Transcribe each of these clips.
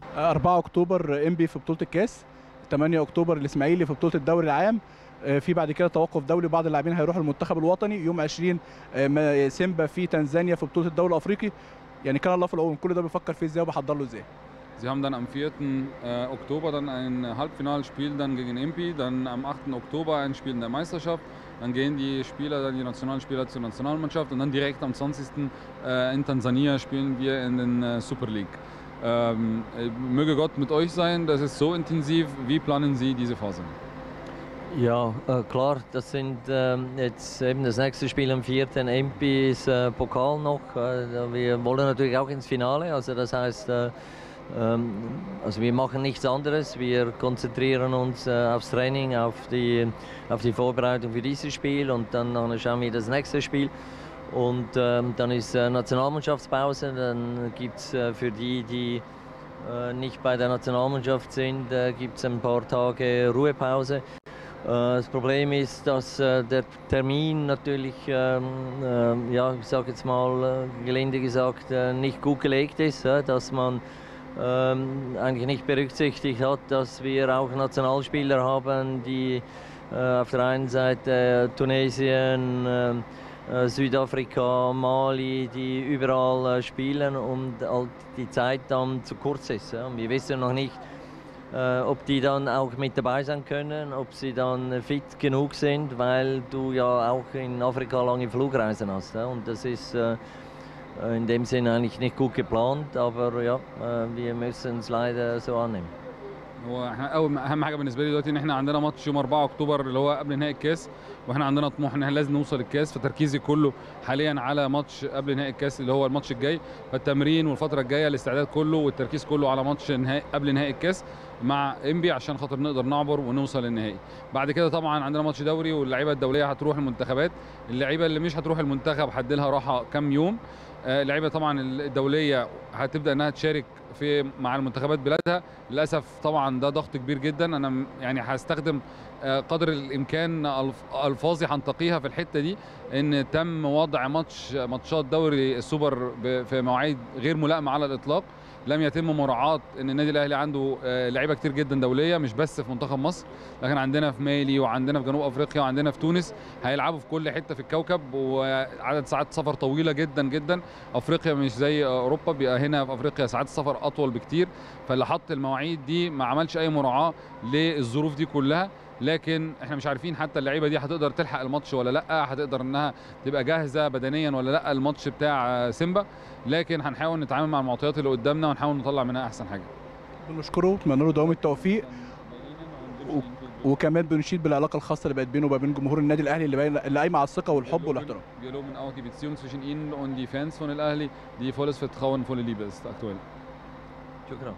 4 اكتوبر انبي في بطوله الكاس 8 اكتوبر الاسماعيلي في بطوله الدوري العام آه، في بعد كده توقف دولي بعض اللاعبين هيروحوا المنتخب الوطني يوم 20 آه، ما- سيمبا في تنزانيا في بطوله الدوري الافريقي يعني كان الله في العون كل ده بيفكر فيه ازاي وبحضر له ازاي Sie haben dann am 4. äh, Oktober dann ein Halbfinalspiel dann gegen Impi, dann am 8. Oktober ein Spiel in der Meisterschaft. Dann gehen die Spieler, dann die Nationalspieler zur Nationalmannschaft und dann direkt am 20. Äh, in Tansania spielen wir in den äh, Super League. Ähm, äh, möge Gott mit euch sein, das ist so intensiv. Wie planen Sie diese Phase? Ja, äh, klar, das sind ähm, jetzt eben das nächste Spiel am 4. MP ist äh, Pokal noch. Äh, da wir wollen natürlich auch ins Finale, also das heißt, äh, ähm, also wir machen nichts anderes. Wir konzentrieren uns äh, aufs Training, auf die, auf die Vorbereitung für dieses Spiel und dann nachher schauen wir das nächste Spiel. Und ähm, dann ist äh, Nationalmannschaftspause, dann gibt es äh, für die, die äh, nicht bei der Nationalmannschaft sind, äh, gibt es ein paar Tage Ruhepause. Äh, Das Problem ist, dass äh, der Termin natürlich, ähm, ähm, ja, ich sage jetzt mal äh, gelinde gesagt, äh, nicht gut gelegt ist, äh, dass man ähm, eigentlich nicht berücksichtigt hat, dass wir auch Nationalspieler haben, die äh, auf der einen Seite Tunesien, ähm, äh, Südafrika, Mali, die überall äh, spielen und halt die Zeit dann zu kurz ist. Ja. Und Wir wissen noch nicht, äh, ob die dann auch mit dabei sein können, ob sie dann äh, fit genug sind, weil du ja auch in Afrika lange Flugreisen hast. Ja? Und das ist äh, äh, in dem Sinne eigentlich nicht gut geplant, aber ja, äh, wir müssen es leider so annehmen. هو احنا اول اهم حاجه بالنسبه لي دلوقتي ان احنا عندنا ماتش يوم 4 اكتوبر اللي هو قبل نهائي الكاس واحنا عندنا طموح ان احنا لازم نوصل الكاس فتركيزي كله حاليا على ماتش قبل نهائي الكاس اللي هو الماتش الجاي فالتمرين والفتره الجايه الاستعداد كله والتركيز كله على ماتش نهائي قبل نهائي الكاس مع انبي عشان خاطر نقدر نعبر ونوصل للنهائي بعد كده طبعا عندنا ماتش دوري واللعيبه الدوليه هتروح المنتخبات اللعيبه اللي مش هتروح المنتخب هديلها راحه كام يوم آه، اللعيبه طبعا الدوليه هتبدا انها تشارك في مع المنتخبات بلادها للاسف طبعا ده ضغط كبير جدا انا م- يعني هستخدم آه، قدر الامكان ألف- الفاظي هنتقيها في الحته دي ان تم وضع ماتش ماتشات دوري السوبر ب- في مواعيد غير ملائمه على الاطلاق لم يتم مراعاه ان النادي الاهلي عنده آه، لعيبه كتير جدا دوليه مش بس في منتخب مصر لكن عندنا في مالي وعندنا في جنوب افريقيا وعندنا في تونس هيلعبوا في كل حته في الكوكب وعدد ساعات سفر طويله جدا جدا افريقيا مش زي اوروبا بيبقى هنا في افريقيا ساعات السفر اطول بكتير فاللي حط المواعيد دي ما عملش اي مراعاه للظروف دي كلها لكن احنا مش عارفين حتى اللعيبه دي هتقدر تلحق الماتش ولا لا هتقدر انها تبقى جاهزه بدنيا ولا لا الماتش بتاع آه، سيمبا لكن هنحاول نتعامل مع المعطيات اللي قدامنا ونحاول نطلع منها احسن حاجه بنشكره بنتمنى له دوام التوفيق وكمان بنشيد بالعلاقه الخاصه اللي بقت بينه وبين جمهور النادي الاهلي اللي باين- اللي قايمه على الثقه والحب والاحترام Wir loben auch die Beziehung zwischen Ihnen und die Fans von El Ahly, die volles Vertrauen, volle Liebe ist aktuell. شكرا.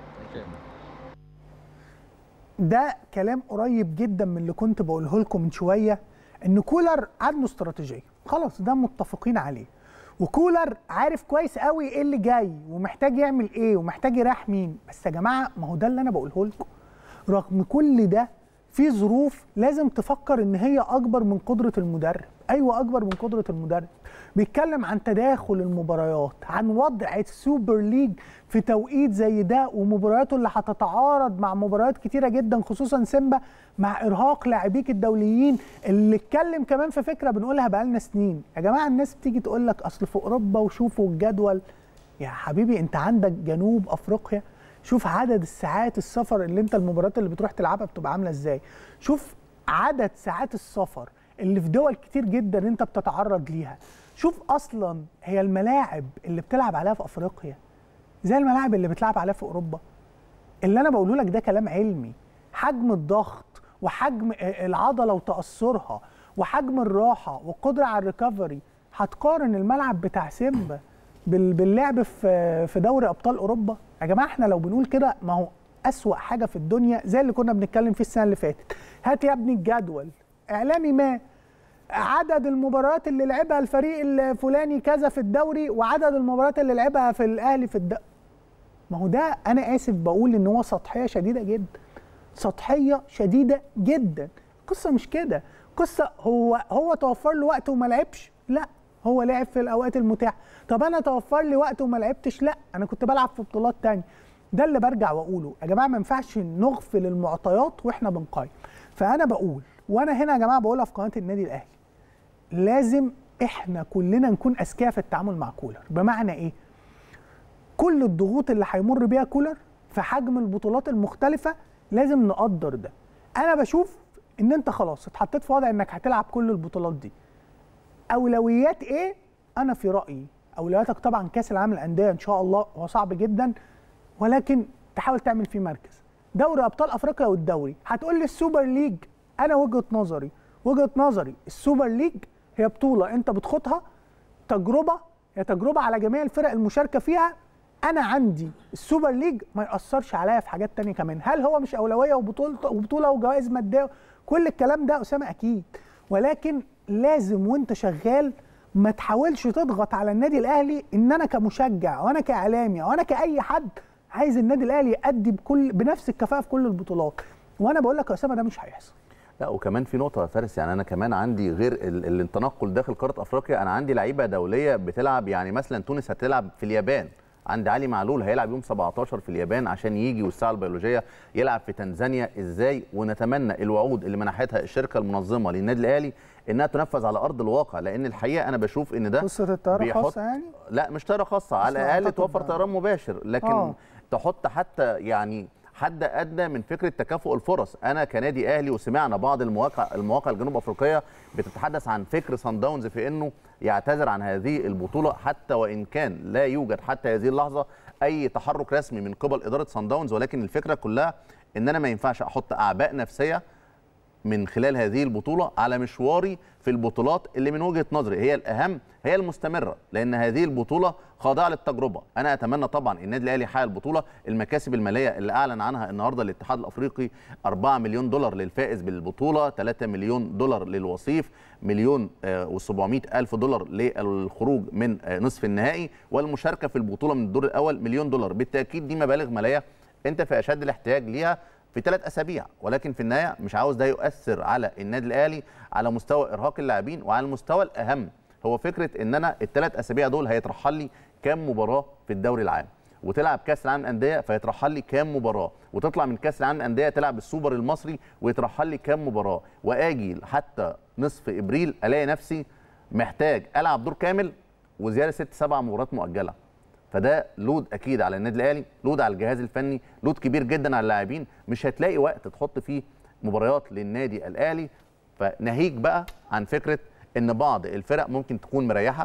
ده كلام قريب جدا من اللي كنت بقوله لكم من شويه ان كولر عنده استراتيجيه خلاص ده متفقين عليه وكولر عارف كويس قوي ايه اللي جاي ومحتاج يعمل ايه ومحتاج يريح مين بس يا جماعه ما هو ده اللي انا بقوله لكم رغم كل ده في ظروف لازم تفكر ان هي اكبر من قدره المدرب ايوه اكبر من قدره المدرب بيتكلم عن تداخل المباريات عن وضع السوبر ليج في توقيت زي ده ومبارياته اللي هتتعارض مع مباريات كتيره جدا خصوصا سيمبا مع ارهاق لاعبيك الدوليين اللي اتكلم كمان في فكره بنقولها بقالنا سنين يا جماعه الناس بتيجي تقول لك اصل في اوروبا وشوفوا الجدول يا حبيبي انت عندك جنوب افريقيا شوف عدد الساعات السفر اللي انت المباريات اللي بتروح تلعبها بتبقى عامله ازاي شوف عدد ساعات السفر اللي في دول كتير جدا انت بتتعرض ليها شوف اصلا هي الملاعب اللي بتلعب عليها في افريقيا زي الملاعب اللي بتلعب عليها في اوروبا اللي انا بقوله لك ده كلام علمي حجم الضغط وحجم العضله وتاثرها وحجم الراحه والقدره على الريكفري هتقارن الملعب بتاع سيمبا بال- باللعب في في دوري ابطال اوروبا يا جماعه احنا لو بنقول كده ما هو اسوا حاجه في الدنيا زي اللي كنا بنتكلم فيه السنه اللي فاتت هات يا ابني الجدول اعلامي ما عدد المباريات اللي لعبها الفريق الفلاني كذا في الدوري وعدد المباريات اللي لعبها في الاهلي في الد... ما هو ده انا اسف بقول ان هو سطحيه شديده جدا سطحيه شديده جدا القصه مش كده قصه هو هو توفر له وقت وما لعبش لا هو لعب في الاوقات المتاحه طب انا توفر لي وقت وما لعبتش لا انا كنت بلعب في بطولات تانية ده اللي برجع واقوله يا جماعه ما ينفعش نغفل المعطيات واحنا بنقيم فانا بقول وانا هنا يا جماعه بقولها في قناه النادي الاهلي لازم احنا كلنا نكون اذكياء في التعامل مع كولر بمعنى ايه كل الضغوط اللي هيمر بيها كولر في حجم البطولات المختلفه لازم نقدر ده انا بشوف ان انت خلاص اتحطيت في وضع انك هتلعب كل البطولات دي اولويات ايه انا في رايي اولوياتك طبعا كاس العالم للانديه ان شاء الله هو صعب جدا ولكن تحاول تعمل فيه مركز دوري ابطال افريقيا والدوري هتقول لي السوبر ليج انا وجهه نظري وجهه نظري السوبر ليج هي بطوله انت بتخوضها تجربه هي تجربه على جميع الفرق المشاركه فيها انا عندي السوبر ليج ما ياثرش عليا في حاجات تانية كمان هل هو مش اولويه وبطوله وبطوله وجوائز ماديه كل الكلام ده اسامه اكيد ولكن لازم وانت شغال ما تحاولش تضغط على النادي الاهلي ان انا كمشجع وانا كاعلامي وانا كاي حد عايز النادي الاهلي يأدي بكل بنفس الكفاءه في كل البطولات وانا بقول لك يا اسامه ده مش هيحصل لا وكمان في نقطة يا فارس يعني أنا كمان عندي غير ال- ال- التنقل داخل قارة أفريقيا أنا عندي لعيبة دولية بتلعب يعني مثلا تونس هتلعب في اليابان عندي علي معلول هيلعب يوم 17 في اليابان عشان يجي والساعة البيولوجية يلعب في تنزانيا إزاي ونتمنى الوعود اللي منحتها الشركة المنظمة للنادي الأهلي إنها تنفذ على أرض الواقع لأن الحقيقة أنا بشوف إن ده قصه الطياره بيحط- خاصه يعني لا مش طياره خاصه على أصل الاقل أعتقد توفر ده- طيران مباشر لكن آه. أوه. تحط حتى يعني حد ادنى من فكره تكافؤ الفرص انا كنادي اهلي وسمعنا بعض المواقع المواقع الجنوب افريقيه بتتحدث عن فكر سان داونز في انه يعتذر عن هذه البطوله حتى وان كان لا يوجد حتى هذه اللحظه اي تحرك رسمي من قبل اداره سان داونز ولكن الفكره كلها ان انا ما ينفعش احط اعباء نفسيه من خلال هذه البطولة على مشواري في البطولات اللي من وجهة نظري هي الأهم هي المستمرة لأن هذه البطولة خاضعة للتجربة أنا أتمنى طبعا النادي الأهلي يحقق البطولة المكاسب المالية اللي أعلن عنها النهاردة الاتحاد الأفريقي 4 مليون دولار للفائز بالبطولة 3 مليون دولار للوصيف مليون و700 ألف دولار للخروج من آه، نصف النهائي والمشاركة في البطولة من الدور الأول مليون دولار بالتأكيد دي مبالغ مالية أنت في أشد الاحتياج ليها في ثلاث اسابيع ولكن في النهايه مش عاوز ده يؤثر على النادي الاهلي على مستوى ارهاق اللاعبين وعلى المستوى الاهم هو فكره ان انا الثلاث اسابيع دول هيترحل لي كام مباراه في الدوري العام وتلعب كاس العالم للانديه فيترحل لي كام مباراه وتطلع من كاس العالم للانديه تلعب السوبر المصري ويترحل لي كام مباراه واجي حتى نصف ابريل الاقي نفسي محتاج العب دور كامل وزياده ست سبع مباريات مؤجله فده لود اكيد على النادي الاهلي لود على الجهاز الفني لود كبير جدا على اللاعبين مش هتلاقي وقت تحط فيه مباريات للنادي الاهلي فناهيك بقى عن فكره ان بعض الفرق ممكن تكون مريحه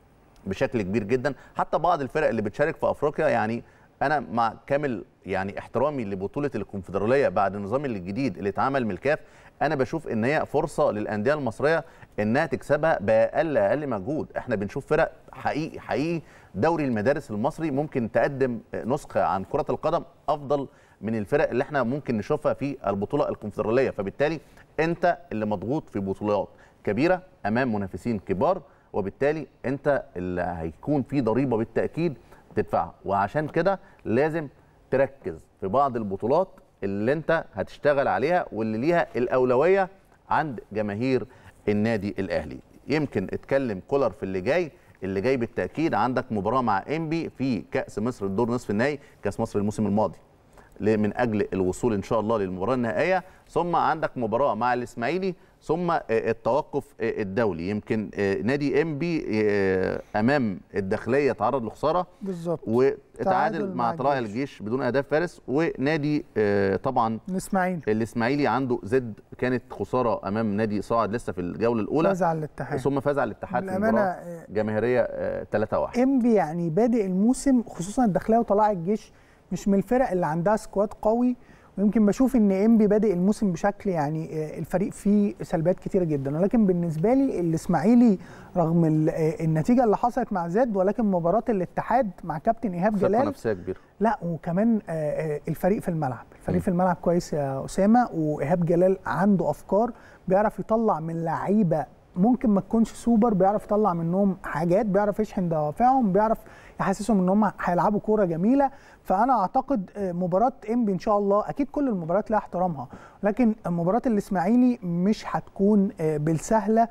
بشكل كبير جدا حتى بعض الفرق اللي بتشارك في افريقيا يعني انا مع كامل يعني احترامي لبطوله الكونفدراليه بعد النظام الجديد اللي اتعمل من الكاف انا بشوف ان هي فرصه للانديه المصريه انها تكسبها باقل اقل مجهود احنا بنشوف فرق حقيقي حقيقي دوري المدارس المصري ممكن تقدم نسخه عن كره القدم افضل من الفرق اللي احنا ممكن نشوفها في البطوله الكونفدراليه فبالتالي انت اللي مضغوط في بطولات كبيره امام منافسين كبار وبالتالي انت اللي هيكون في ضريبه بالتاكيد تدفعها وعشان كده لازم تركز في بعض البطولات اللي انت هتشتغل عليها واللي ليها الاولويه عند جماهير النادي الاهلي يمكن اتكلم كولر في اللي جاي اللي جاي بالتاكيد عندك مباراه مع انبي في كاس مصر الدور نصف النهائي كاس مصر الموسم الماضي ل- من اجل الوصول ان شاء الله للمباراه النهائيه ثم عندك مباراه مع الاسماعيلي ثم آه، التوقف آه، الدولي يمكن آه، نادي انبي آه، امام الداخليه تعرض لخساره بالظبط واتعادل تعادل مع مع طلائع الجيش. الجيش بدون اهداف فارس ونادي آه، طبعا الاسماعيلي الاسماعيلي عنده زد كانت خساره امام نادي صاعد لسه في الجوله الاولى فاز على الاتحاد ثم فاز على الاتحاد في بالامانه مباراه آه، جماهيريه آه، 3-1 انبي يعني بادئ الموسم خصوصا الداخليه وطلائع الجيش مش من الفرق اللي عندها سكواد قوي ويمكن بشوف ان انبي بادئ الموسم بشكل يعني آه، الفريق فيه سلبيات كتيره جدا ولكن بالنسبه لي الاسماعيلي رغم ال- آه، النتيجه اللي حصلت مع زد ولكن مباراه الاتحاد مع كابتن ايهاب ثقه جلال نفسيه كبيره لا وكمان آه، آه، الفريق في الملعب الفريق في الملعب كويس يا اسامه وايهاب جلال عنده افكار بيعرف يطلع من لعيبه ممكن ما تكونش سوبر بيعرف يطلع منهم حاجات بيعرف يشحن دوافعهم بيعرف يحسسهم ان هم هيلعبوا كوره جميله فانا اعتقد آه، مباراه انبي ان شاء الله اكيد كل المباريات لها احترامها لكن مباراه الاسماعيلي مش هتكون آه، بالسهله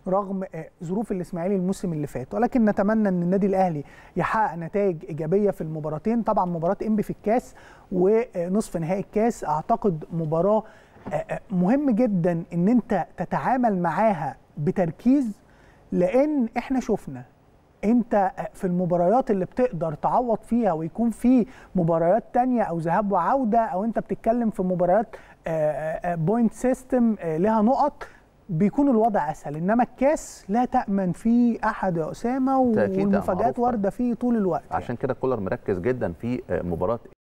رغم آه، ظروف الاسماعيلي الموسم اللي فات ولكن نتمنى ان النادي الاهلي يحقق نتائج ايجابيه في المباراتين طبعا مباراه انبي في الكاس ونصف نهائي الكاس اعتقد مباراه آه، آه، مهم جدا ان انت تتعامل معاها بتركيز لان احنا شفنا انت في المباريات اللي بتقدر تعوض فيها ويكون في مباريات تانية او ذهاب وعودة او انت بتتكلم في مباريات بوينت سيستم لها نقط بيكون الوضع اسهل انما الكاس لا تامن فيه احد يا اسامه بالتأكيد، ده والمفاجات معروف. وارده فيه طول الوقت يعني. عشان كده كولر مركز جدا في آه، مباراه